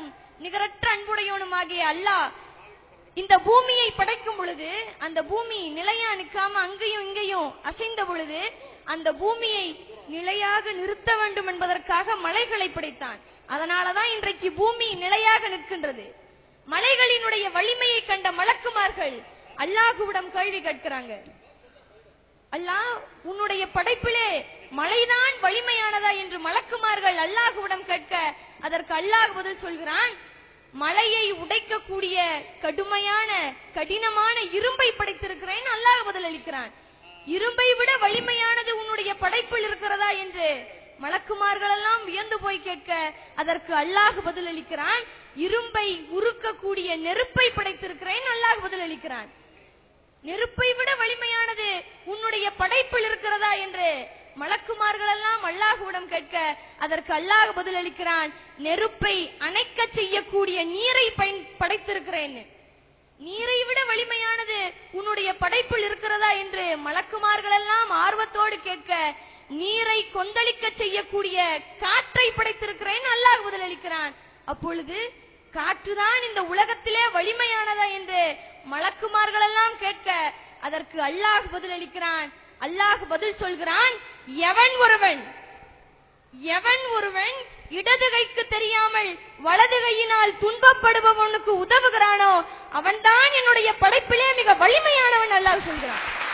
படைப்பவனும் நிகரற்ற அன்புடையவனுமாகிய அல்லாஹ் இந்த பூமியை படைக்கும் பொழுது அந்த பூமி நிலையா நிக்காம அங்கேயும் இங்கேயும் அசைந்த பொழுது அந்த பூமியை நிலையாக நிறுத்த வேண்டும் என்பதற்காக மலைகளை படைத்தான் அதனாலதான் இன்றைக்கு பூமி நிலையாக நிற்கின்றது மலைகளினுடைய வலிமையை கண்ட மலக்குமார்கள் அல்லாஹுவிடம் கேள்வி கேட்கிறாங்க அல்லாஹ் உன்னுடைய படைப்பிலே மலைதான் வலிமையானதா என்று மலக்குமார்கள் அல்லாஹுவிடம் கேட்க அதற்கு அல்லாஹ் பதில் சொல்கிறான் மலையை உடைக்கக்கூடிய கடுமையான கடினமான இரும்பை படைத்திருக்கிறேன் அல்லாஹ் பதில் அளிக்கிறான் இரும்பை விட வலிமையானது உன்னுடைய படைப்பில் இருக்கிறதா என்று மலக்குமார்கள் எல்லாம் வியந்து போய் கேட்க அதற்கு அல்லாஹ் பதில் அளிக்கிறான் இரும்பை உருக்கக்கூடிய நெருப்பை படைத்திருக்கிறேன் அல்லாஹ் பதில் அளிக்கிறான் நெருப்பை விட வலிமையானது உன்னுடைய படைப்பில் இருக்கிறதா என்று மலக்குமார்கள் எல்லாம் அல்லாஹுவிடம் கேட்க அதற்கு அல்லாஹ் பதில் அளிக்கிறான் நெருப்பை அணைக்க செய்யக்கூடிய நீரை பயன் படைத்திருக்கிறேன் நீரை விட வலிமையானது உன்னுடைய படைப்பில் இருக்கிறதா என்று மலக்குமார்கள் எல்லாம் ஆர்வத்தோடு கேட்க நீரை கொந்தளிக்க செய்யக்கூடிய காற்றை படைத்திருக்கிறேன் அல்லாஹ் பதில் அளிக்கிறான் அப்பொழுது காற்றுதான் இந்த உலகத்திலே வலிமையானதா என்று மலக்குமார்கள் எல்லாம் கேட்க அதற்கு அல்லாஹ் பதில் அளிக்கிறான் அல்லாஹ் பதில் சொல்கிறான் எவன் ஒருவன் எவன் ஒருவன் இடது கைக்கு தெரியாமல் வலது கையினால் துன்பப்படுபவனுக்கு உதவுகிறானோ அவன்தான் என்னுடைய படைப்பிலே மிக வலிமையானவன் அல்லாஹ் சொல்கிறான்